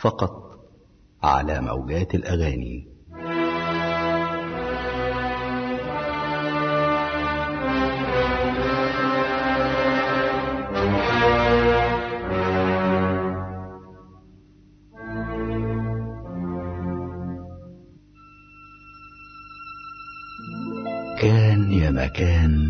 فقط على موجات الأغاني كان يا مكان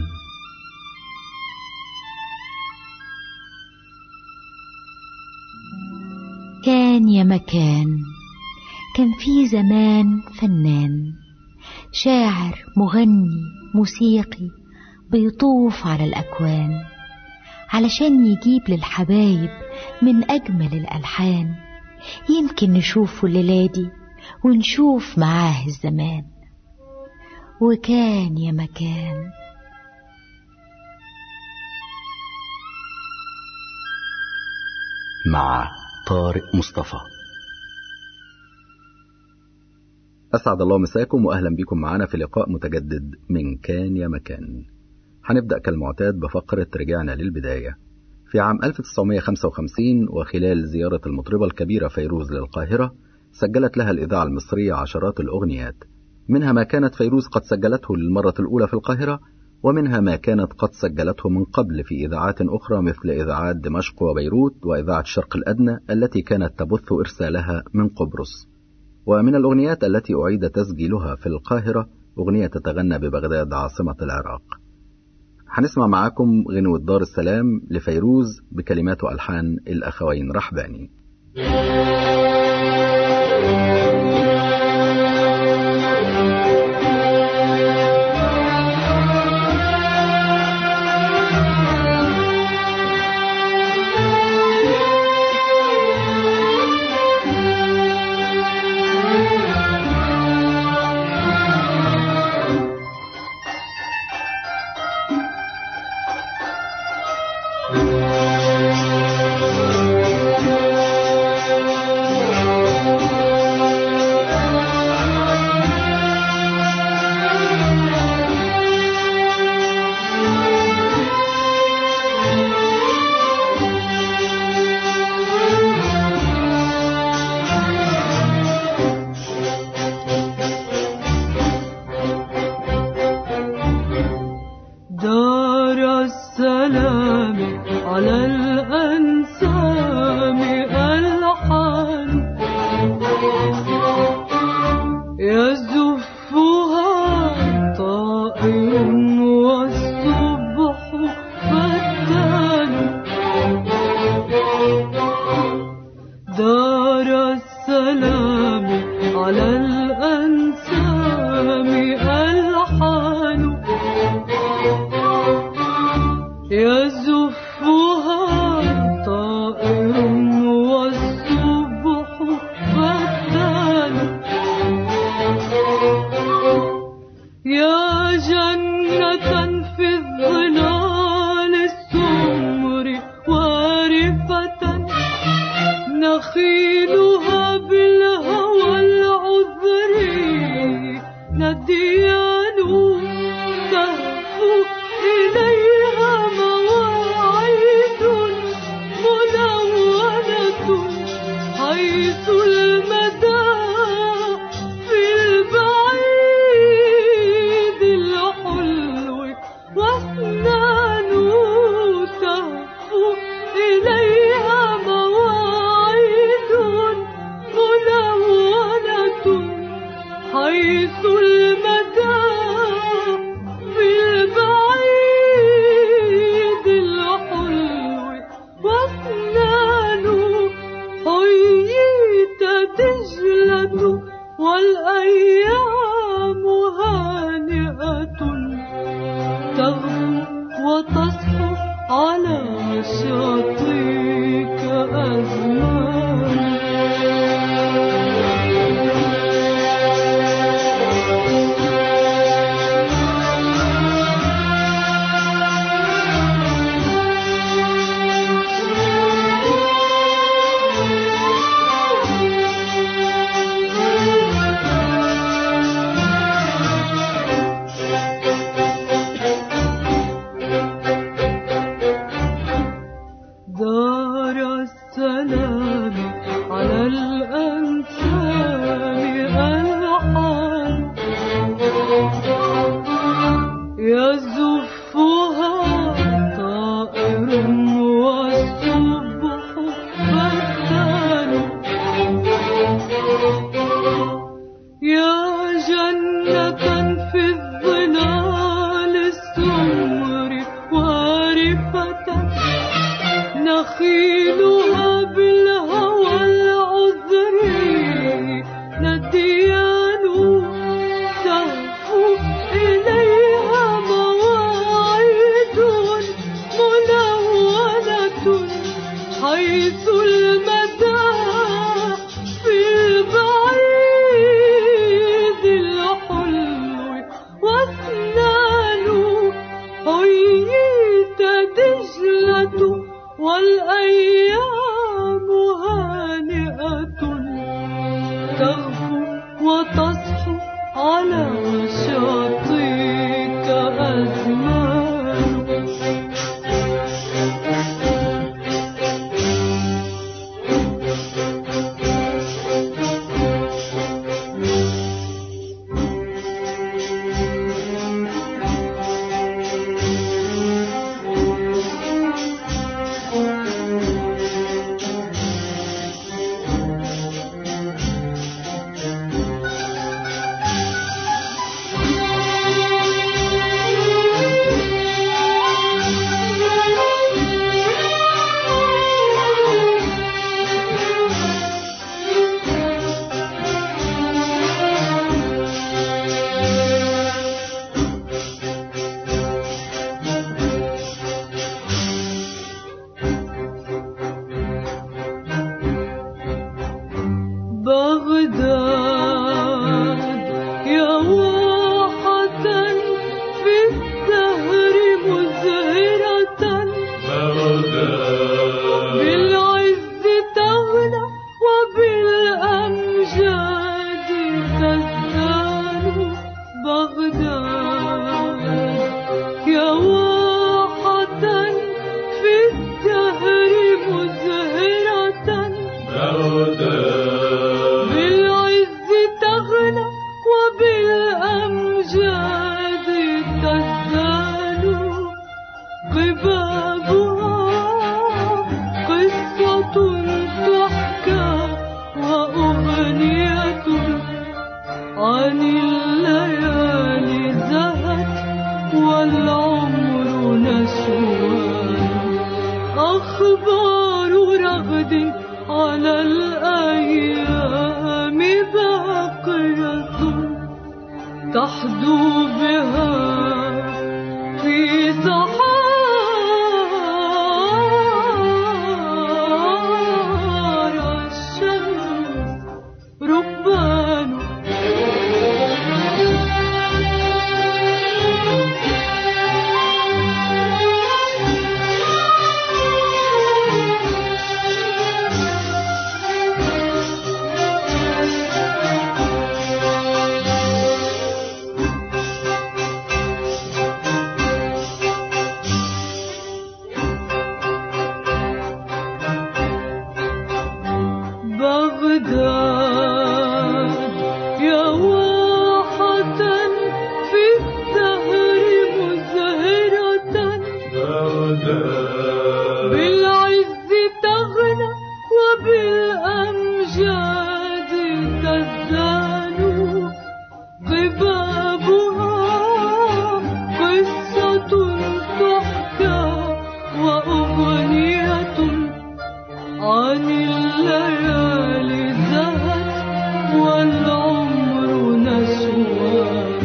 كان يا مكان كان في زمان فنان شاعر مغني موسيقي بيطوف على الأكوان علشان يجيب للحبايب من أجمل الألحان يمكن نشوفه الليلة دي ونشوف معاه الزمان وكان يا مكان مع طارق مصطفى أسعد الله مساكم وأهلا بكم معنا في لقاء متجدد من كان يا مكان هنبدأ كالمعتاد بفقرة رجعنا للبداية في عام 1955 وخلال زيارة المطربة الكبيرة فيروز للقاهرة سجلت لها الإذاعة المصرية عشرات الأغنيات منها ما كانت فيروز قد سجلته للمرة الأولى في القاهرة ومنها ما كانت قد سجلته من قبل في إذاعات أخرى مثل إذاعات دمشق وبيروت وإذاعة الشرق الأدنى التي كانت تبث إرسالها من قبرص ومن الأغنيات التي أعيد تسجيلها في القاهرة أغنية تتغنى ببغداد عاصمة العراق هنسمع معاكم غنوة دار السلام لفيروز بكلمات وألحان الأخوين رحباني دار السلام على الأنسام ألحان يزفها طائر والصبح فتان دار السلام على الأنسام ألحان يزفها طائر والصبح فتان يا جنة في الظلال السمر وارفة نخيلها بالهوى العذر نديان تهفو إليها مواعيد منونة حيث المدى في البعيد الحلو واثنان تهفو إليها مواعيد منونة حيث المدى في البعيد الحلو واثنان حييت دجلة والأيام هانئة تغفو وتصحو على شاطئك أزمان دار السلام تغفو وتصحو على شاطئك أزمان بغداد يا واحة في الدهر مزهرة بالعز تغنى وبالأمجاد تزدان بغداد يا واحة في الدهر مزهرة بالعز تغنى وبالأمجاد تزدان قبابها قصة تحكى وأغنية عن الليالي زهت والعمر نسوان أخبار رغد على الأيام باقية تحدو بها في صحارى الشمس ربان بغداد يا واحة في الدهر مزهرة بالعز تغنى وبالأمجاد تزدان قبابها قصة تحكى وأغنية عن الليالي زهت والعمر نسوان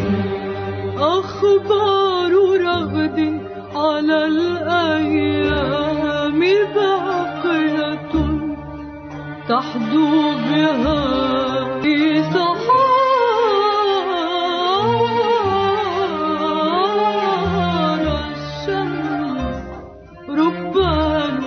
أخبار رغد على الأيام باقية تحدو بها في صحارى الشمس ربان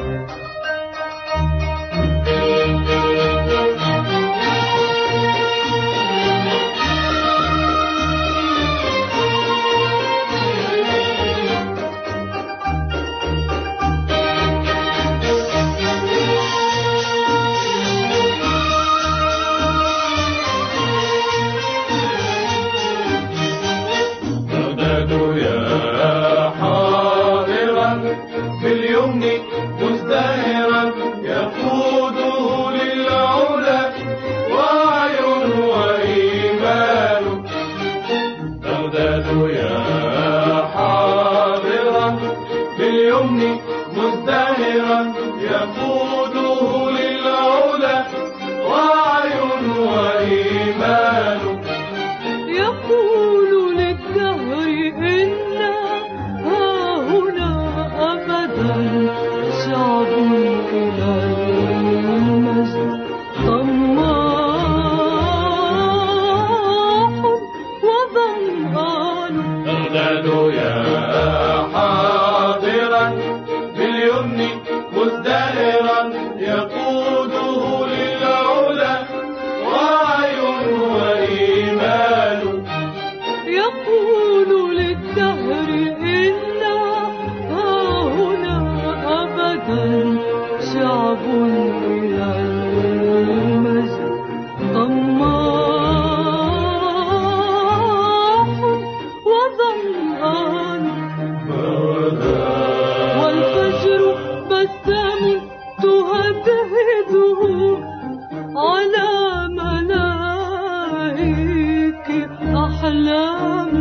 سلام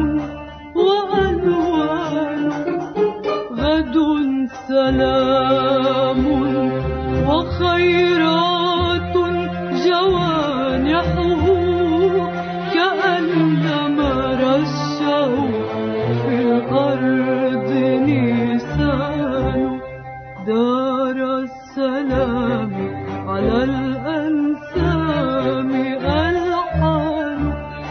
وألوان غد سلام وخيرات جوانحه كأنما رشه في الأرض نيسان دار السلام على الأنسام ألحان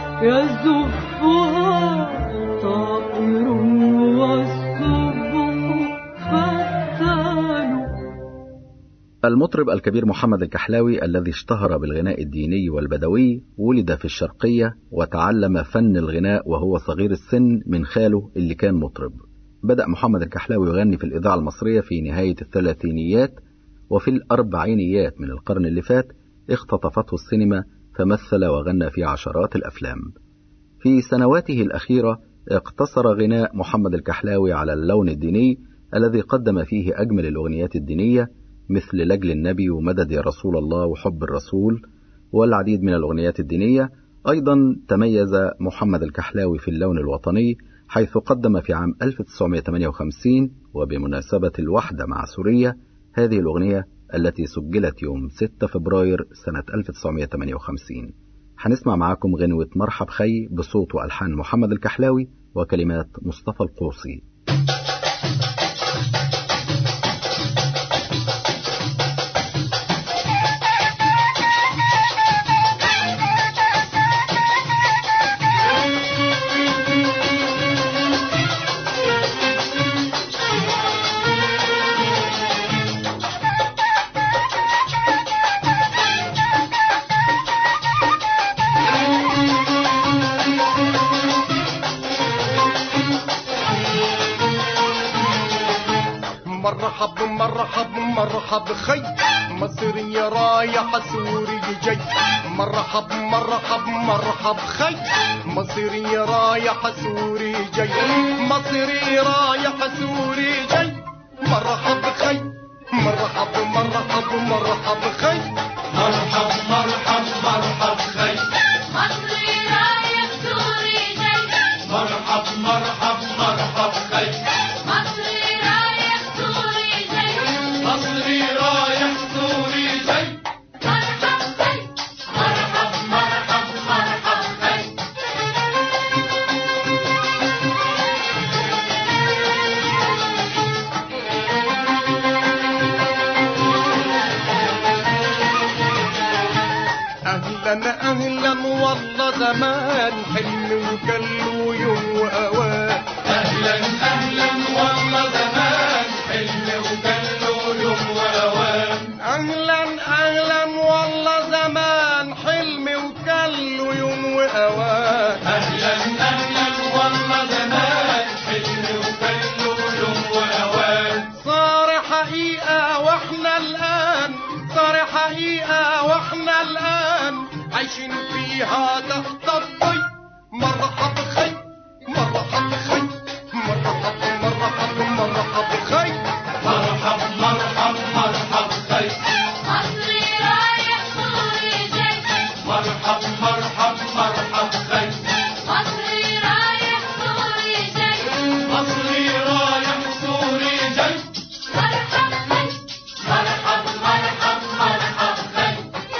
يزفها طائر والصبح فتان المطرب الكبير محمد الكحلاوي الذي اشتهر بالغناء الديني والبدوي ولد في الشرقية وتعلم فن الغناء وهو صغير السن من خاله اللي كان مطرب بدأ محمد الكحلاوي يغني في الإذاعة المصرية في نهاية الثلاثينيات وفي الأربعينيات من القرن اللي فات اختطفته السينما فمثل وغنى في عشرات الأفلام في سنواته الأخيرة اقتصر غناء محمد الكحلاوي على اللون الديني الذي قدم فيه أجمل الأغنيات الدينية مثل لجل النبي ومدد يا رسول الله وحب الرسول والعديد من الأغنيات الدينية أيضا تميز محمد الكحلاوي في اللون الوطني حيث قدم في عام 1958 وبمناسبة الوحدة مع سوريا هذه الأغنية التي سجلت يوم 6 فبراير سنة 1958 هنسمع معاكم غنوة مرحب خي بصوت وألحان محمد الكحلاوي وكلمات مصطفى القوصي مرحب مرحب مرحب خي مصري رايح سوري جاي مرحب مرحب مرحب خي مصري رايح سوري جاي مصري رايح سوري جاي مرحب خي مرحب مرحب مرحب خي مرحب مرحب مرحب خي مصري رايح سوري جاي مرحب مرحب مرحب خي مصري رايح سوري جاي مصري رايح سوري جاي مرحب خي مرحب مرحب مرحب خي اهلا اهلا والله زمان حلم وكل يوم واوان اهلا اهلا والله زمان حلم وكل يوم واوان اهلا اهلا والله زمان حلم وكل يوم واوان اهلا اهلا والله زمان حلم وكل يوم واوان صار حقيقه واحنا الان صار حقيقه واحنا الان عايشين فيها تحت الضي مرحب خي مرحب خي مرحب مرحب مرحب خي مرحب مرحب مرحب خي مصري رايح سوري جاي مرحب مرحب مرحب خي مصري رايح سوري جاي مصري رايح سوري جاي مرحب خي مرحب مرحب مرحب خي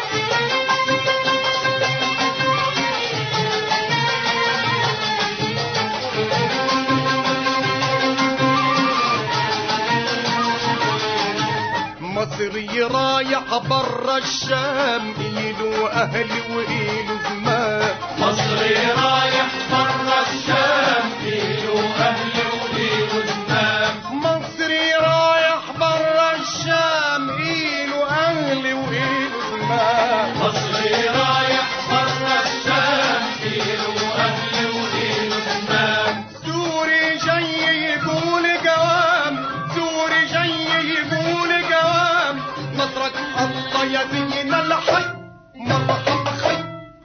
مصري رايح برا الشام إيله أهلي وإيله زمان مصري رايح برا الشام إيله أهلي وإيله زمان مصري رايح برا الشام إيله أهلي وإيله زمان مصري رايح برا الشام إيله أهلي وإيله زمان سوري جاي يقول جوام سوري جاي يقول جوام نصرك الله يا زين الحي مرحب خي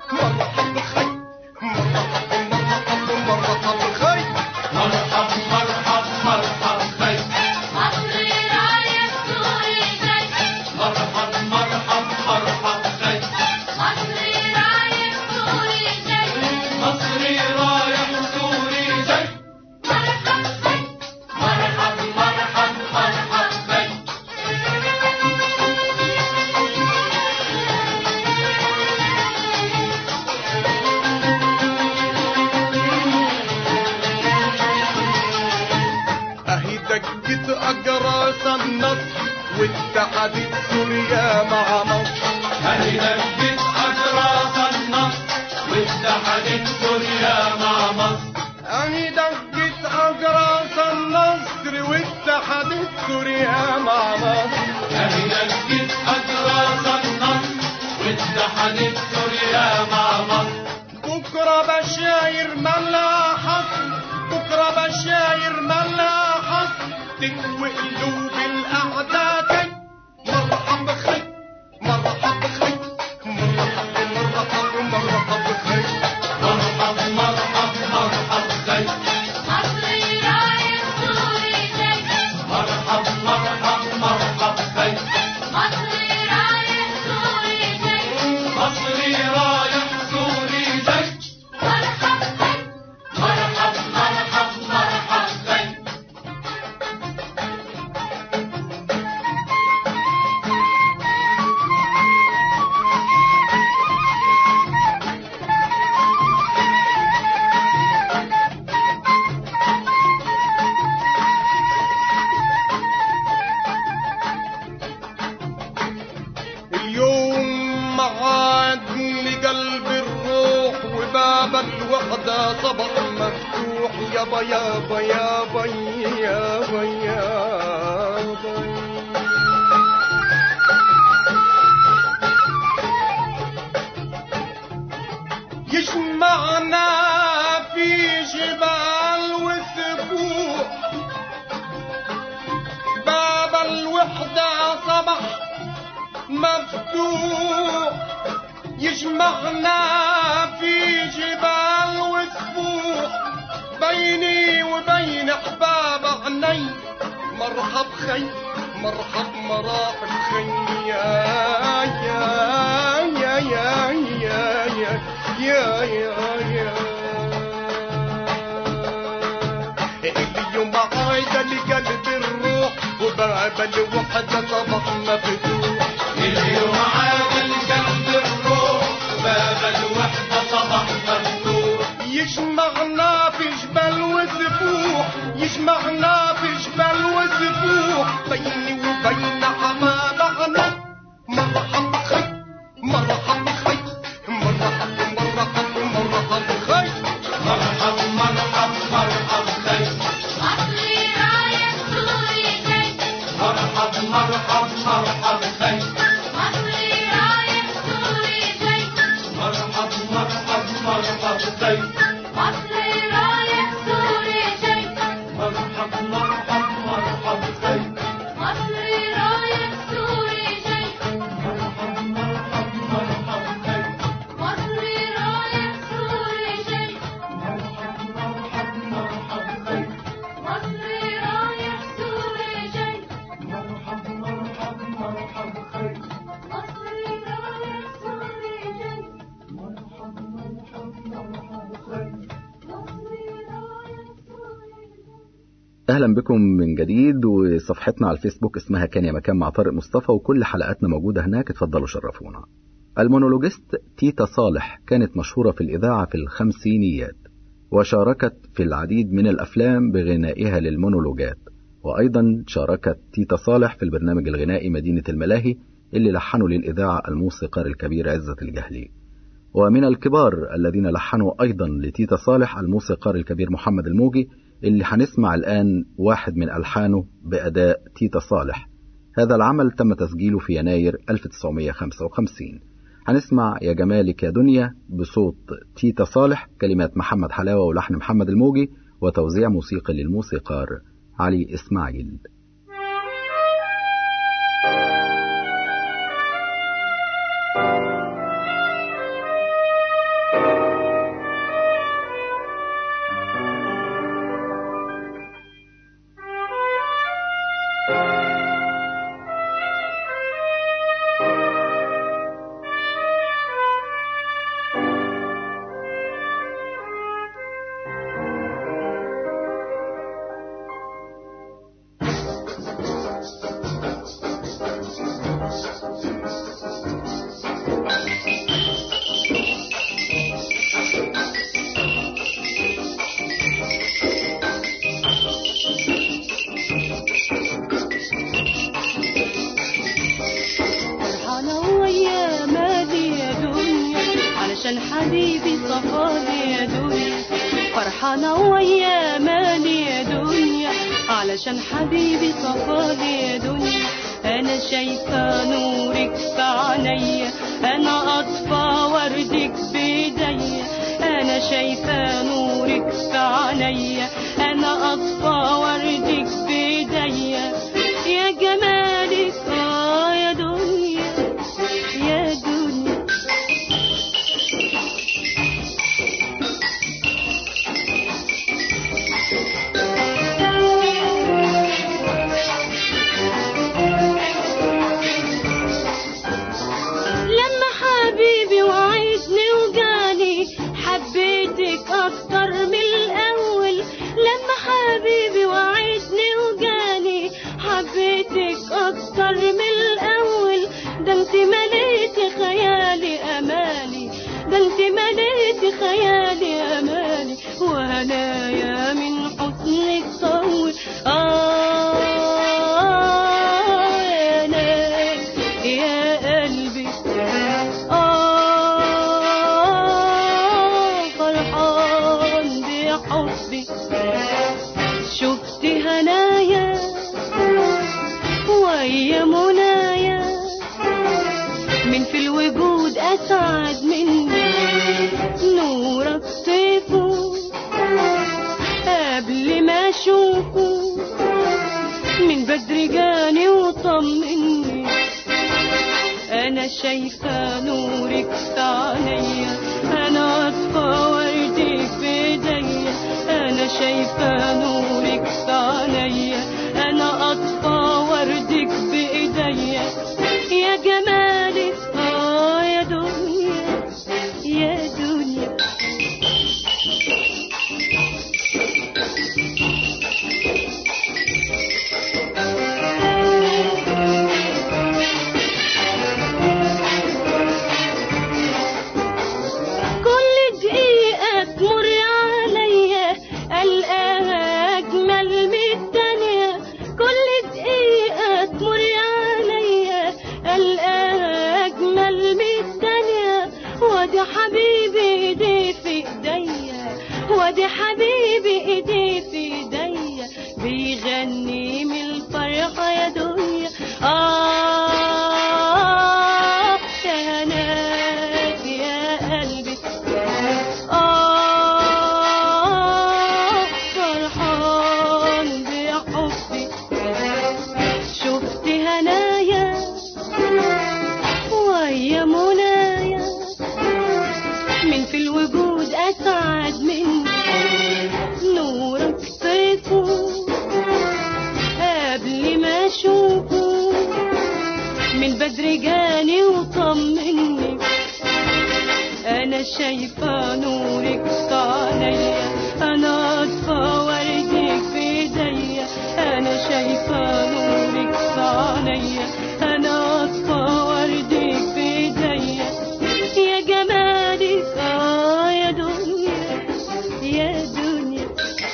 سوريا مع مصر اهي نجت اجراس النصر واتحدت سوريا مع مصر بكرة بشاير ملا حصر بكرة بشاير ملا حصر تكوي قلوب الأعداء مرحب خي مرحب خي مرحب مرحب مرحب خي مرحب مرحب مرحب خي مصري رايح سوري جاي مرحب مرحب مرحب خي مصري رايح سوري جاي مصري رايح سوري جاي مرحب خي مرحب مرحب مرحب خي اليوم معاد لقلب الروح وباب الوحدة صبر مفتوح يابا يابا يابا يابا يابا يجمعنا في جبال وسبوع باب الوحدة صبح مفتوح يجمعنا في جبال وسفوح بيني وبين احباب عيني مرحب خي مرحب مراحب خي يا يا يا يا يا يا يا يا يا اليوم عايدة لقلب الروح وباب الوحدة صبح مفتوح اليوم عاد القلب الروح باب الوحدة صبح مفتوح يجمعنا في جبل وسفوح يجمعنا في جبل وسفوح بيني وبين حبابنا مرحب خي مرحب خي مرحب مرحب مرحب خي مرحب مرحب مرحب خي مصري رايح سوري جاي مرحب مرحب مرحب خي مصري رايح سوري جاي مرحب مرحب مرحب خي مصري رايح سوري جاي مرحب مرحب مرحب خي مصري رايح سوري جاي مرحب مرحب مرحب خي مصري رايح سوري جاي مرحب مرحب مرحب خي مصري رايح سوري جاي مرحب مرحب مرحب خي مصري رايح سوري جاي مرحب مرحب مرحب خي مصري رايح سوري جاي اهلا بكم من جديد وصفحتنا على الفيسبوك اسمها كان يا مكان مع طارق مصطفى وكل حلقاتنا موجوده هناك اتفضلوا شرفونا المونولوجيست تيتا صالح كانت مشهوره في الاذاعه في الخمسينيات وشاركت في العديد من الافلام بغنائها للمونولوجات وايضا شاركت تيتا صالح في البرنامج الغنائي مدينه الملاهي اللي لحنوا للاذاعه الموسيقار الكبير عزت الجهلي ومن الكبار الذين لحنوا أيضا لتيتا صالح الموسيقار الكبير محمد الموجي اللي هنسمع الآن واحد من ألحانه بأداء تيتا صالح هذا العمل تم تسجيله في يناير 1955 هنسمع يا جمالك يا دنيا بصوت تيتا صالح كلمات محمد حلاوة ولحن محمد الموجي وتوزيع موسيقي للموسيقار علي إسماعيل فرحانة ويا مالي يا دنيا علشان حبيبي صفالي يا دنيا فرحانة ويا مالي يا دنيا علشان حبيبي صفالي يا دنيا انا شايفه نورك في عينيا انا اطفى وردك بايديا انا شايفه نورك في عينيا انا اطفى وردك بايديا يا جمالك اه يا دنيا يا دنيا لما حبيبي وعدني وجاني حبيتك اكتر من الاول لما حبيبي وعدني وجاني حبيتك اكتر من الاول ده انت مليتي خيالي امالي ده انت مليتي خيالي امالي وهنايا من حسنك طول اه يا ناس يا قلبي آه فرحان بحبي شفت هنايا ويا منايا من في الوجود أسعد مني نورك طيفه قبل ما أشوفه من بدري جاني وطمني انا شايفه نورك في عينيا انا اطفى وردك بايديا انا شايفه نورك في عينيا انا اطفى وردك بايديا يا جمالك اه يا دنيا يا دنيا كل دقيقة تمر عليا ألقاها أجمل من التانية كل دقيقة تمر عليا ألقاها أجمل من التانية وادي حبيبي إيدي في إيديا وادي حبيبي إيدي في إيديا بيغني من الفرحة يا دنيا آه يا هناك يا قلبي آه فرحان بحبي شفت هنايا ويا منايا من في الوجود أسعد مني نورك طيفه قبل ما أشوفه من بدري جاني وطمني انا شايفه نورك في عينيا انا اطفى وردك في ايديا انا شايفه نورك في عينيا انا اطفى وردك في ايديا يا جمالك اه يا دنيا يا دنيا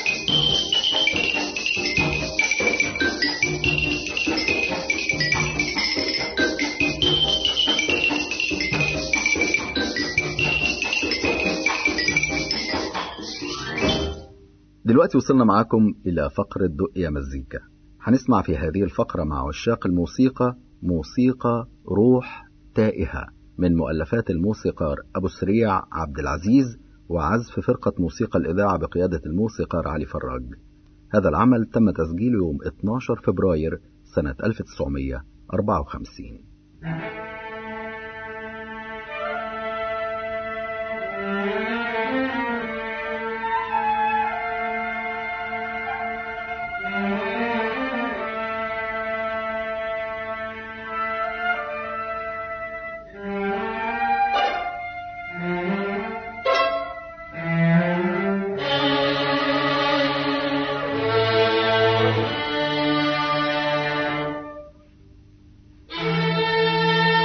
دلوقتي وصلنا معاكم إلى فقرة دق يا مزيكا هنسمع في هذه الفقرة مع عشاق الموسيقى موسيقى روح تائهة من مؤلفات الموسيقار أبو سريع عبد العزيز وعزف فرقة موسيقى الإذاعة بقيادة الموسيقار علي فراج هذا العمل تم تسجيله يوم 12 فبراير سنة 1954 Thank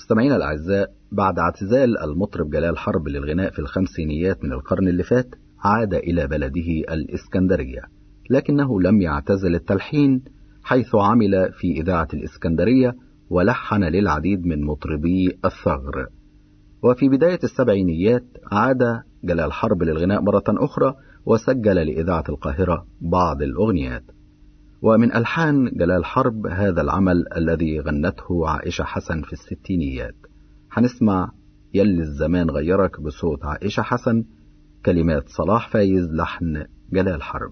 مستمعينا الأعزاء بعد اعتزال المطرب جلال حرب للغناء في الخمسينيات من القرن اللي فات عاد إلى بلده الإسكندرية لكنه لم يعتزل التلحين حيث عمل في إذاعة الإسكندرية ولحن للعديد من مطربي الثغر وفي بداية السبعينيات عاد جلال حرب للغناء مرة أخرى وسجل لإذاعة القاهرة بعض الأغنيات ومن ألحان جلال حرب هذا العمل الذي غنته عائشة حسن في الستينيات هنسمع يلي الزمان غيرك بصوت عائشة حسن كلمات صلاح فايز لحن جلال حرب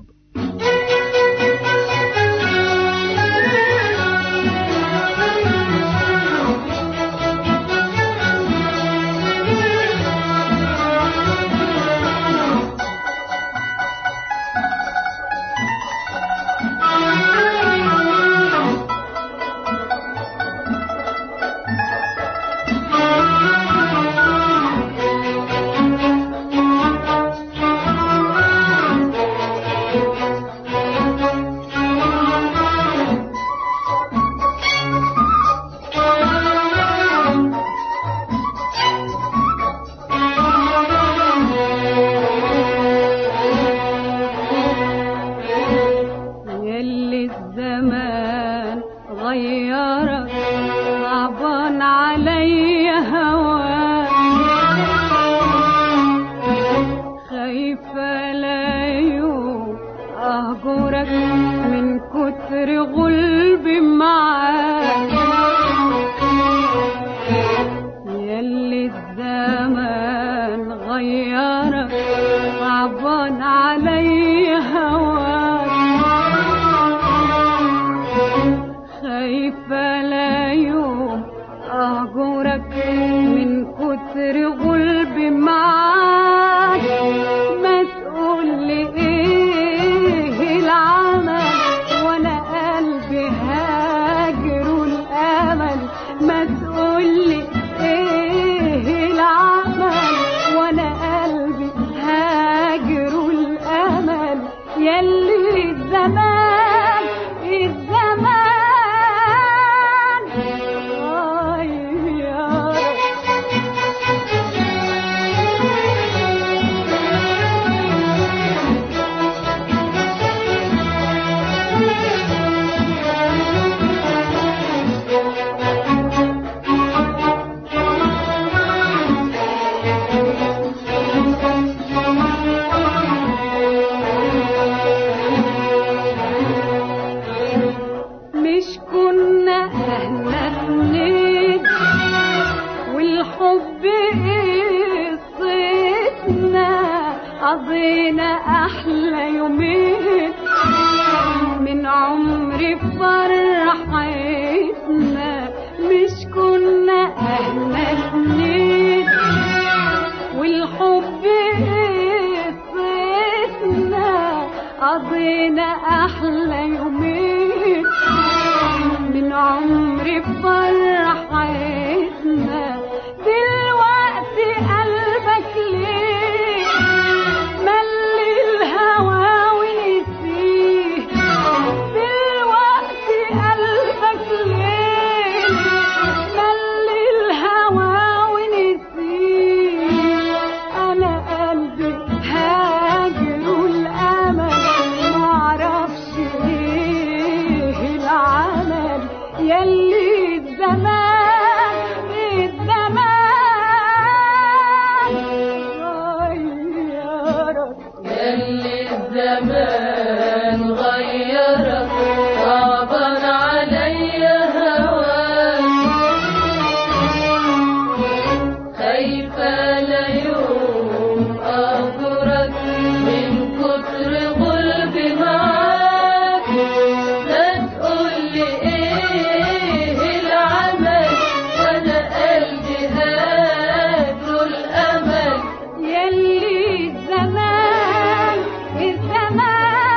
يلي الزمان غيرك صعبان علي هواك خايفة لا يوم أهجرك من كتر غلبي معاك يلي الزمان غيرك صعبان علي هواك خايفة لا يوم أهجرك من كتر غلبي معاك ما تقولي ايه العمل وانا قلبي هاجر الامل ما تقولي ايه العمل وانا قلبي هاجر الامل يلي الزمان الزمان غيرك مش كنا احنا اتنين والحب قصتنا قضينا احلى يومين من عمري فرحتنا مش كنا احنا اتنين والحب قصتنا قضينا احلى يومين من عمري بفرحتنا دلوقتي قلبك ليه ملي الهوى ونسيه دلوقتي قلبك ليه ملي الهوى ونسيه انا قلبي هاجر الامل معرفش ايه العمل يلي الزمان الزمان غيرك يلي الزمان غيرك صعبا علي هواك خايفة ليوم أهجرك من كتر غلبي معاك لا تقولي إيه العمل وأنا قلبي هاجر الأمل يلي الزمان الزمان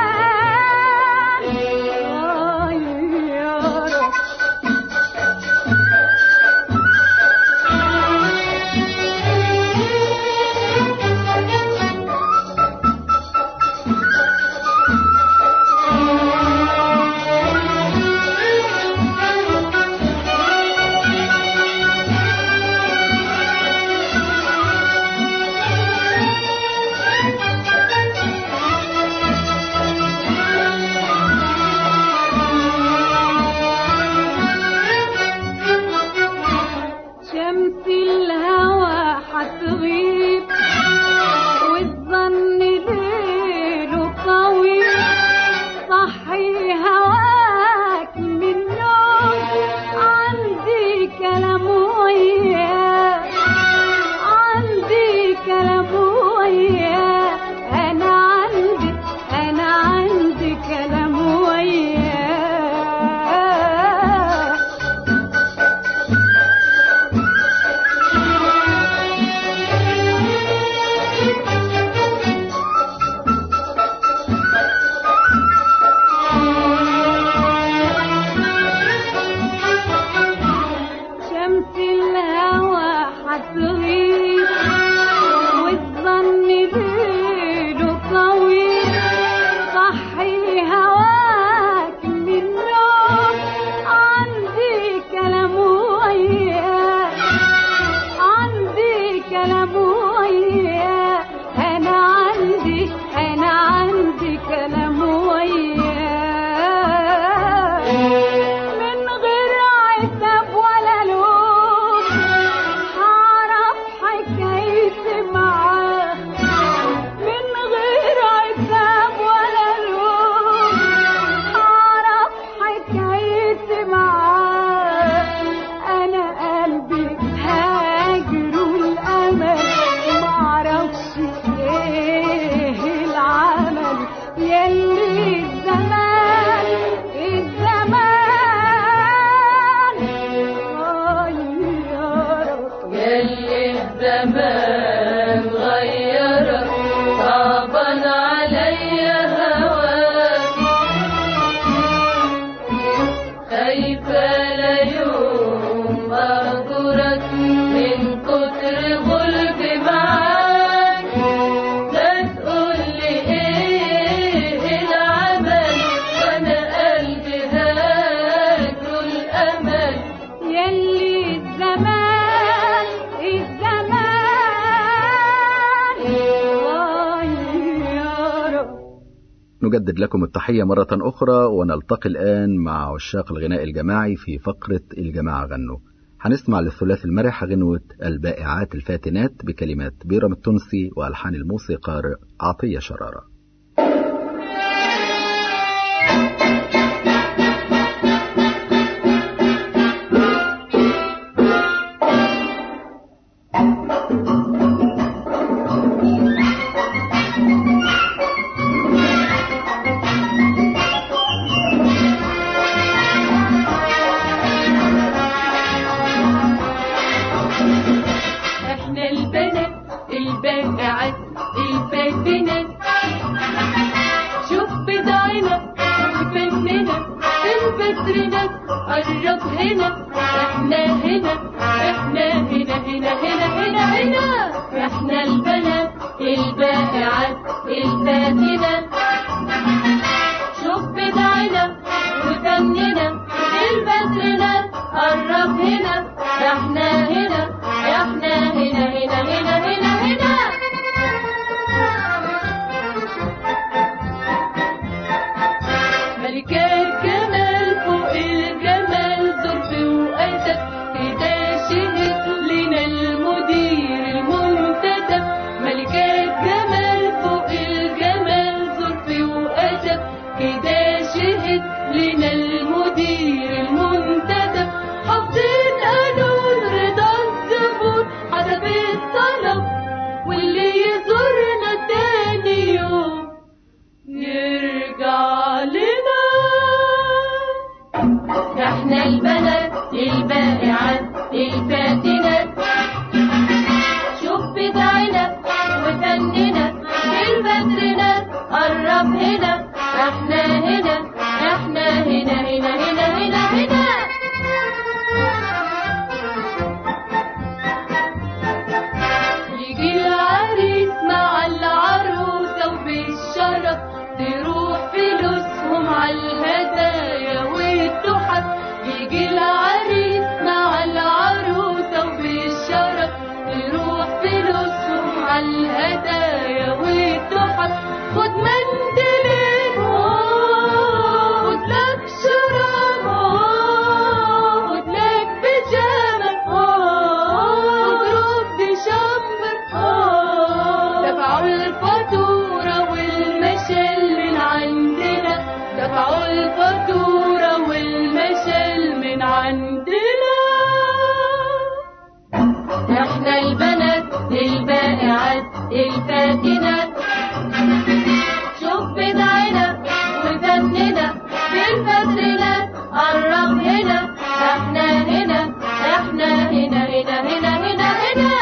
يلي الزمان الزمان غيرك يلي الزمان غيرك صعبا عليا هواك خايفة ليوم أهجرك من كتر غلبي معاك لا تقولي إيه العمل وأنا قلبي هاجر الأمل يلي الزمان الزمان غيرك نجدد لكم التحية مرة أخرى ونلتقي الآن مع عشاق الغناء الجماعي في فقرة الجماعة غنوا هنسمع للثلاث المرح غنوة البائعات الفاتنات بكلمات بيرم التونسي وألحان الموسيقار عطية شرارة احنا البنات البائعات الفاتنات شوف بدعنا وفننا البدرنات قرب هنا احنا هنا احنا هنا هنا هنا هنا هنا احنا البنات البائعات الفاتنات شوف بدعنا وفننا البدرنات قرب هنا احنا هنا احنا هنا هنا هنا هنا هنا ملكة الجمال فوق الجمال ظرف وأدب كده شهد لنا المدير المنتدب ملكة الجمال فوق الجمال ظرف وأدب كده شهد لنا المدير المنتدب حافظين قانون رضا الزبون حسب الطلب واللي يزورنا تاني يوم يرجع لنا احنا البنات البائعات الفاتنات شوف بدعنا وفننا البدرنات قرب هنا احنا هنا احنا هنا هنا هنا هنا هنا يجي العريس مع العروسة وبالشرف تروح فلوسهم على الهدايا والتحف يجي العريس مع العروسة وبالشرف تروح فلوسهم على الهدايا والتحف خد منديلين آه، خد لك شراب آه، خد لك بيجامة آه، خد رب شمبر آه، دفعوا الفاتورة والمشل من عندنا دفعوا الفاتورة والمشل من عندنا احنا البنات البائعات الفاتنات شوف بدعنا وفننا بالفاتنات قرب هنا احنا هنا احنا هنا هنا هنا هنا هنا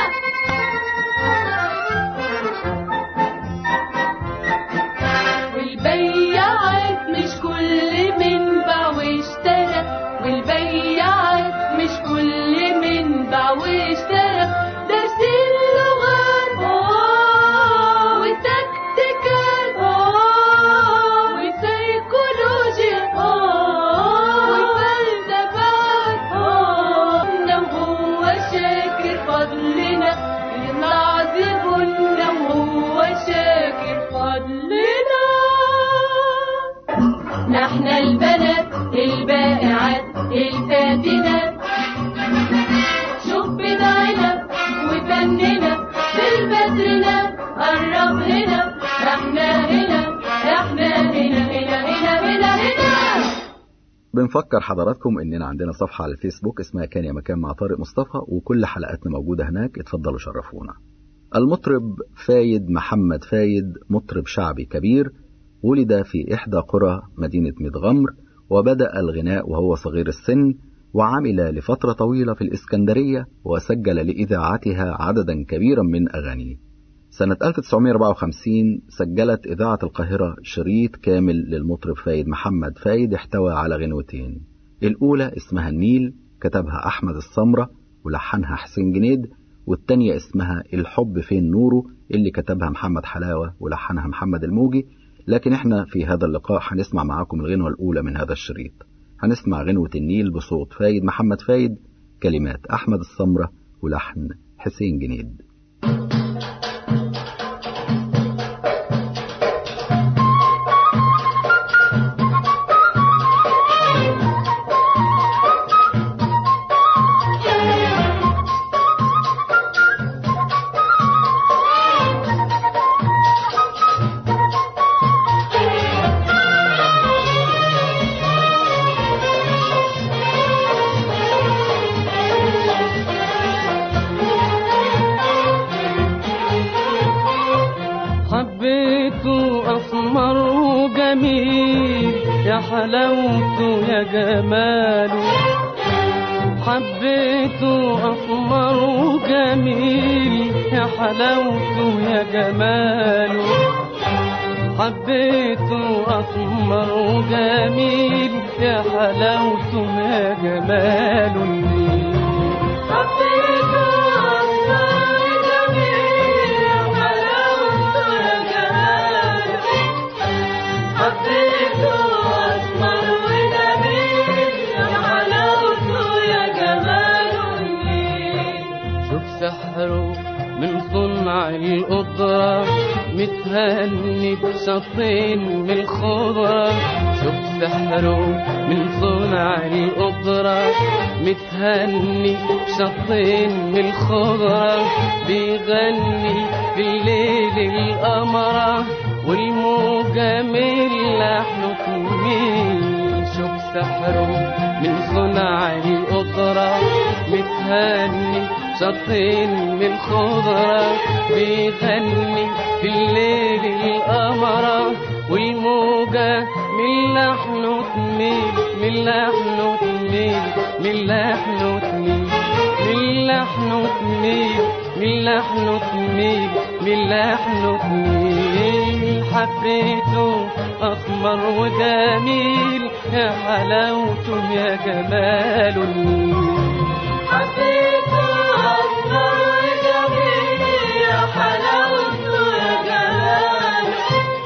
والبياعات مش كل من باع واشترى والبياعات مش كل من باع واشترى دارسين لغات آه، وتكتيكات آه، وسيكولوجيا آه، وفلسفات آه، وهو شاكر فضلنا يطلع زبوننا وهو شاكر فضلنا نحن البنات البائعات الفاتنات شوف بدعنا وفننا بالبدرنا قرب هنا احنا هنا احنا هنا هنا هنا هنا هنا بنفكر حضراتكم اننا عندنا صفحة على الفيسبوك اسمها كان يا مكان مع طارق مصطفى وكل حلقاتنا موجودة هناك اتفضلوا شرفونا المطرب فايد محمد فايد مطرب شعبي كبير ولد في إحدى قرى مدينة ميتغمر وبدأ الغناء وهو صغير السن وعمل لفترة طويلة في الإسكندرية وسجل لإذاعتها عددا كبيرا من أغانيه سنة 1954 سجلت إذاعة القاهرة شريط كامل للمطرب فايد محمد فايد احتوى على غنوتين الأولى اسمها النيل كتبها أحمد السمرة ولحنها حسين جنيد والتانية اسمها الحب فين نوره اللي كتبها محمد حلاوة ولحنها محمد الموجي لكن احنا في هذا اللقاء هنسمع معاكم الغنوة الأولى من هذا الشريط هنسمع غنوة النيل بصوت فايد محمد فايد كلمات أحمد السمرة ولحن حسين جنيد حبيته أسمر وجميل يا حلاوته يا جماله حبيته أسمر وجميل يا حلاوته يا جماله حبيته أسمر وجميل يا حلاوته يا جماله النيل حبيته أسمر جميل يا حلاوته يا جماله حبيته أسمر وجميل يا حلاوته يا جماله النيل شوف سحره من صنع القدرة متهني بشطين من الخضرة شوف سحره من صنع القدرة متهني بشطين من الخضرة بيغني في الليل القمرة والموجة من لحنه تميل شوف سحره من صنع القدرة متهني شطين من خضرة بيغني في الليل القمرة والموجة من لحنه تميل من لحنه تميل من لحنه تميل من لحنه تميل من لحنه تميل من لحنه تميل حبيته أسمر وجميل يا حلاوته يا جماله النيل حبيته أسمر وجميل يا حلاوته يا جماله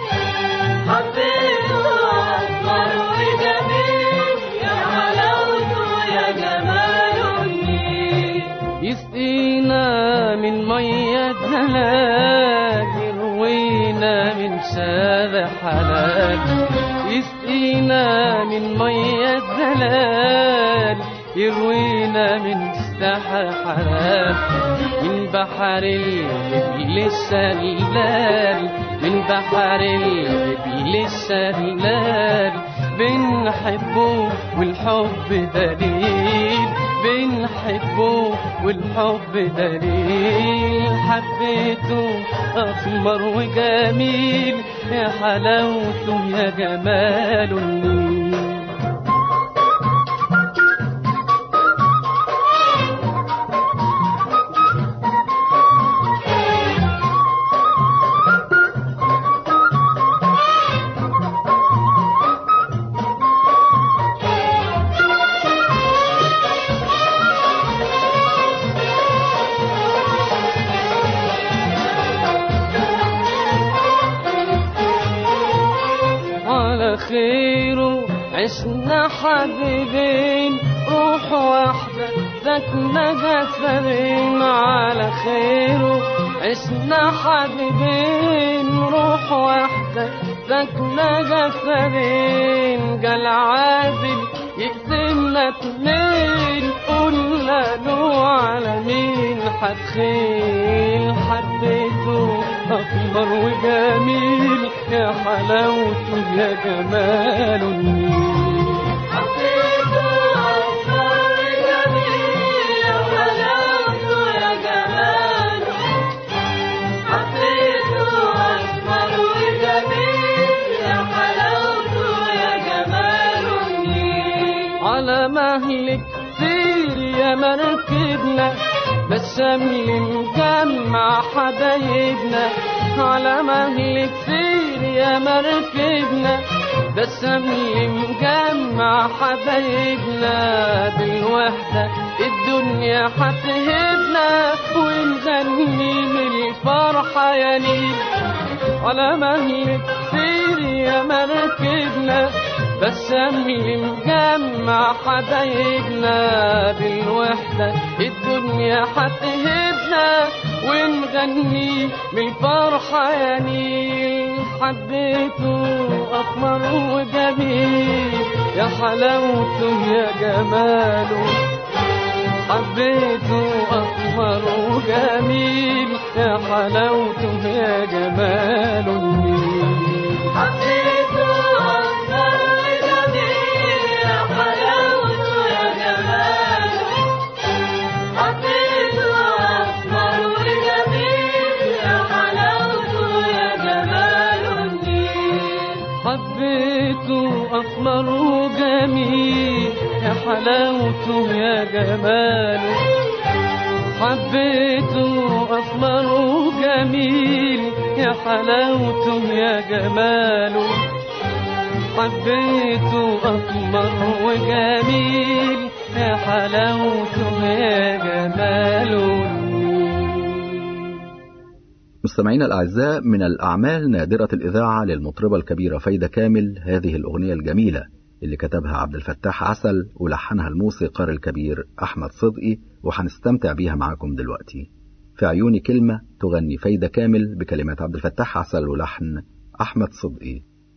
حبيته أسمر وجميل يا حلاوته يا جماله النيل يسقينا من مية دلال يروينا من شارع حلال يسقينا من مية دلال يروينا من سحر حلال من بحر الإبل الشلال من بحر الإبل الشلال بنحبه والحب دليل بنحبه والحب دليل حبيته أسمر وجميل يا حلاوته يا جماله النيل على خيره عشنا حبيبين روح واحدة ذاتنا جسدين على خيره عشنا حبيبين روح واحدة ذاتنا جسدين قال عادل يقسمنا اتنين قلنا له على مين هتخيل حبيته أكبر وجميل يا حلاوته يا جماله النيل حبيته أسمر وجميل يا حلاوته يا جماله حبيته أسمر وجميل يا على مهلك كتير يا مركبنا بس اللي مجمع حبايبنا على مهل كتير يا مركبنا بس اللي مجمع حبايبنا بالوحدة الدنيا هتهبنا ونغني من الفرحة يا نيل على مهل كتير يا مركبنا بس اللي مجمع حبايبنا بالوحدة الدنيا هتهبنا ونغني من الفرحة يا نيل حبيته أحمر وجميل يا حلاوته يا جماله حبيته أحمر وجميل يا حلاوته يا جماله النيل حبيته أكثر وجميل يا حلاوته يا جماله حبيته أكثر وجميل يا حلاوته يا جماله النيل حبيته أحمر وجميل يا حلاوته يا جماله حبيته أحمر وجميل يا حلاوته يا جماله حبيته أحمر وجميل يا حلاوته يا جماله مستمعينا الأعزاء من الأعمال نادرة الإذاعة للمطربة الكبيرة فايدة كامل هذه الأغنية الجميلة اللي كتبها عبد الفتاح عسل ولحنها الموسيقار الكبير أحمد صدقي وهنستمتع بيها معاكم دلوقتي في عيوني كلمة تغني فايدة كامل بكلمات عبد الفتاح عسل ولحن أحمد صدقي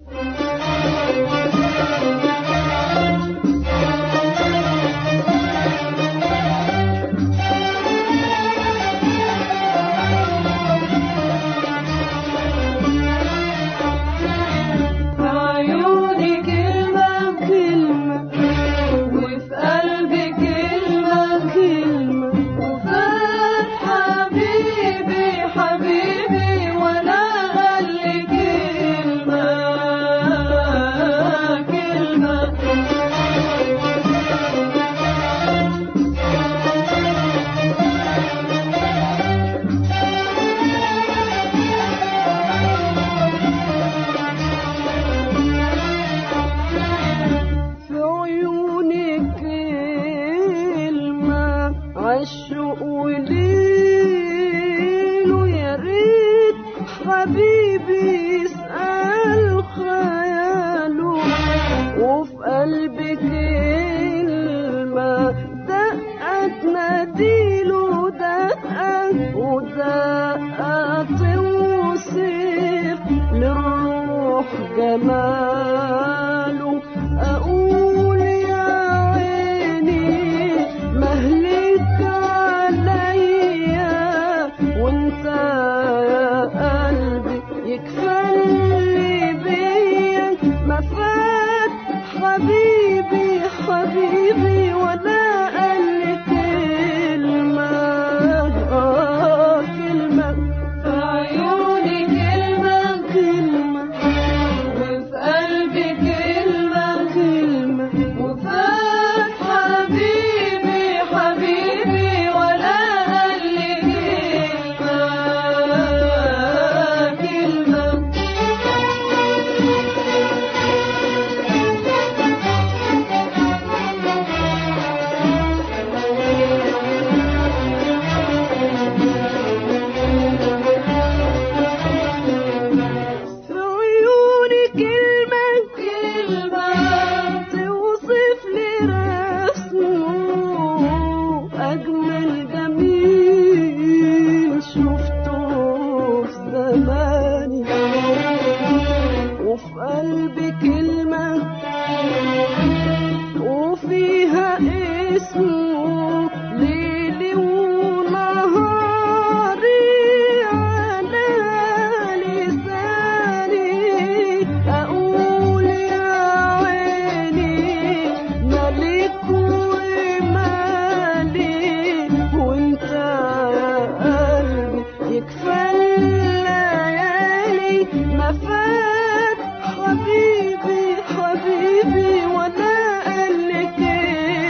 عيوني كلمة كلمة وفي قلبي كلمة كلمة وفات حبيبي حبيبي ولا قال لي كلمة كلمة في عيوني كلمة عالشوق وليل ويا ريت حبيبي يسأل خياله وفي قلبي كلمة دقة تناديله دقة ودقة توصف للروح جماله أقول يا عيني مهلك عليا وانت يا قلبي يكفلي بيا ما فات حبيبي حبيبي ولا قال لي كلمة آه كلمة في عيوني كلمة كلمة وفي قلبي كلمة كلمة وفات حبيبي حبيبي ولا قال لي كلمة كلمة في عيوني كلمة كلمة توصف لي رسمه أجمل جميل شفته في زماني وفي قلبي كلمة وفيها اسمه ليلي ونهاري على لساني أقول يا عيني ملك ومالي وانت يا قلبي يكفى الليالي ما فات حبيبي حبيبي ولا قال لي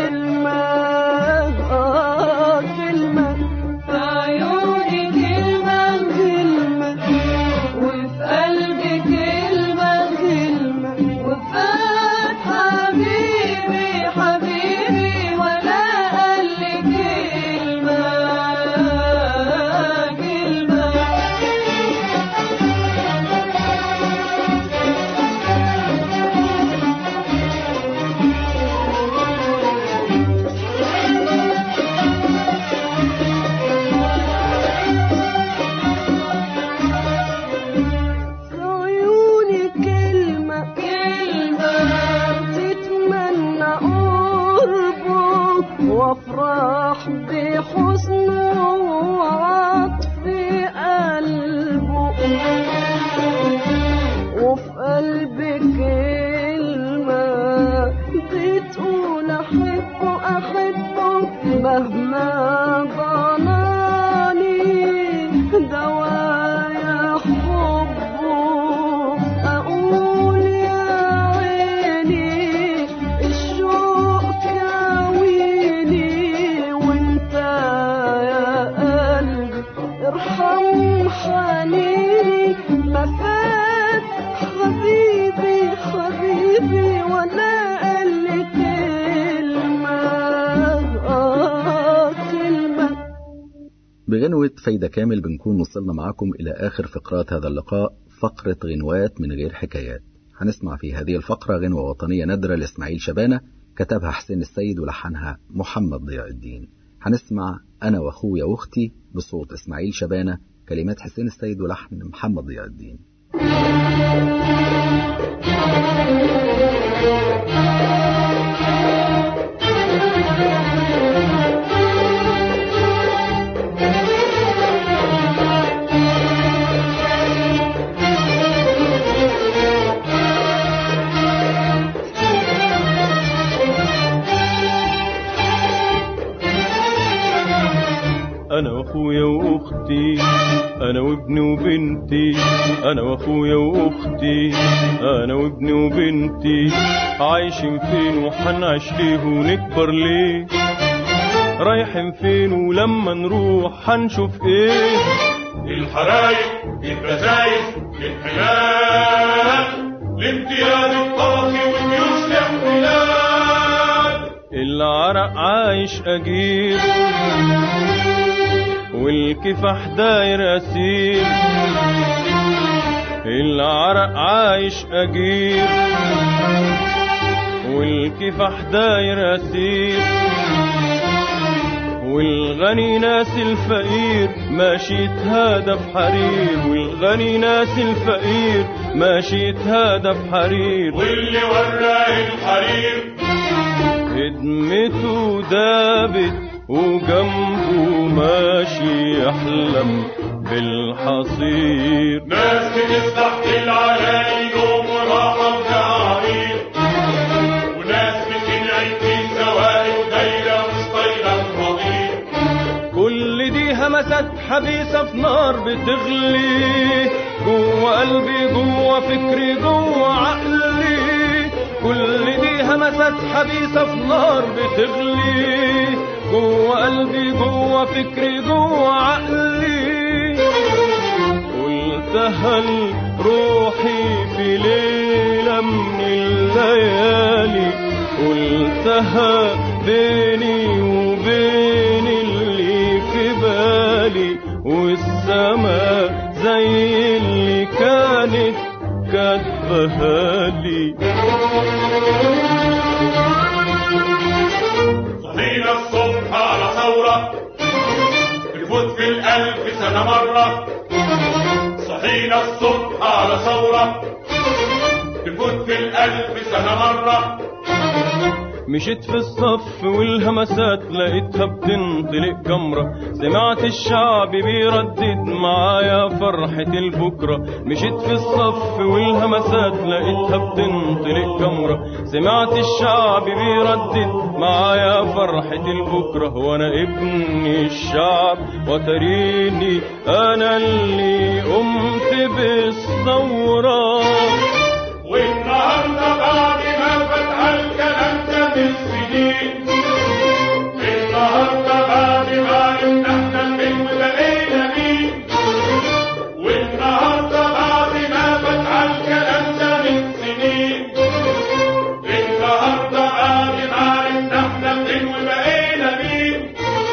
مهما ضناني دوايا حبه أقول يا عيني الشوق كاويني وانت يا قلبي ارحم حنيني ما فات حبيبي حبيبي ولا قال لي كلمة آه كلمة بغنوة فايدة كامل بنكون وصلنا معاكم إلى آخر فقرات هذا اللقاء فقرة غنوات من غير حكايات هنسمع في هذه الفقرة غنوة وطنية نادرة لإسماعيل شبانة كتبها حسين السيد ولحنها محمد ضياء الدين هنسمع أنا وأخويا وأختي بصوت إسماعيل شبانة كلمات حسين السيد ولحن محمد ضياء الدين انا واخويا واختي انا وابني وبنتي انا واخويا واختي انا وابني وبنتي عايشين فين وحنعيش ليه ونكبر ليه رايحين فين ولما نروح هنشوف ايه الحرايق البزايز الحلال لامتياز الطاغي والجيوش الاحتلال العرق عايش أجير والكفاح داير أسير العرق عايش أجير والكفاح داير أسير والغني ناس الفقير ماشي يتهادى في حرير والغني ناس الفقير ماشي يتهادى في حرير واللي وراه الحرير خدمته دابت وجنبه ماشي يحلم بالحصير ناس بتستحكي على نوم وراحة وتعابير وناس بتنعي في سواقي ودايرة مش طايلة الرضيع كل دي همسات حبيسة في نار بتغلي جوه قلبي جوه فكري جوه عقلي كل دي همسات حبيسة في نار بتغلي جوه قلبي جوه فكري جوه عقلي قلتها لروحي في ليلة من الليالي قلتها بيني وبين اللي في بالي والسما زي اللي كانت كاتبها لي صحينا الصبح على ثورة تفوت في الألف سنة مرة صحينا الصبح على ثورة تفوت في الألف سنة مرة مشيت في الصف والهمسات لقيتها بتنطلق جمرة سمعت الشعب بيردد معايا فرحة البكرة مشيت في الصف والهمسات لقيتها بتنطلق جمرة سمعت الشعب بيردد معايا فرحة البكرة وانا ابن الشعب وتريني انا اللي قمت بالثورة والنهارده بعد ما فتح الكلام ده بالسنين النهارده بعد ما عرفنا احنا مين وبقينا مين والنهارده بعد ما فتح الكلام ده من سنين النهارده بعد ما عرفنا احنا مين وبقينا مين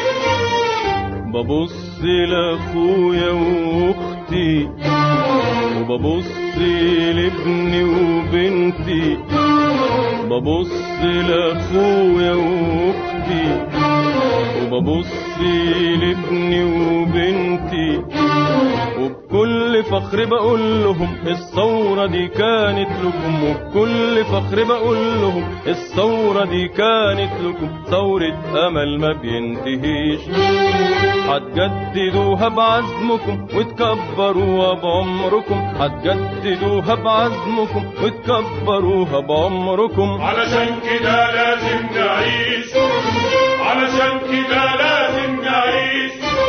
ببص لاخويا واختي وببص لابني وبنتي ببص لاخويا واختي وببص لابني وبنتي وبكل فخر بقول لهم الثورة دي كانت لكم وبكل فخر بقول لهم الثورة دي كانت لكم ثورة أمل ما بينتهيش هتجددوها بعزمكم وتكبروها بعمركم هتجددوها بعزمكم وتكبروها بعمركم علشان كده لازم نعيش علشان كده لازم نعيش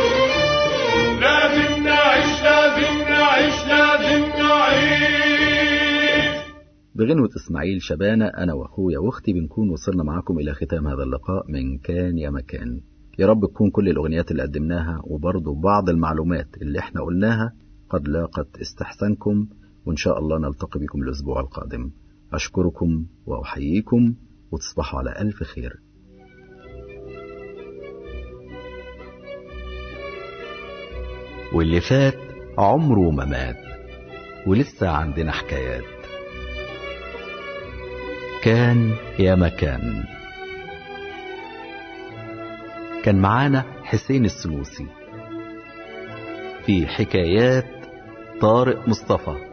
لازم نعيش لازم نعيش لازم نعيش بغنوة إسماعيل شبانة أنا وأخويا وأختي بنكون وصلنا معاكم إلى ختام هذا اللقاء من كان يا مكان يا رب تكون كل الأغنيات اللي قدمناها وبرضه بعض المعلومات اللي احنا قلناها قد لاقت استحسانكم وإن شاء الله نلتقي بكم الأسبوع القادم أشكركم وأحييكم وتصبحوا على ألف خير واللي فات عمره ما مات ولسه عندنا حكايات كان يا مكان كان معانا حسين السلوسي في حكايات طارق مصطفى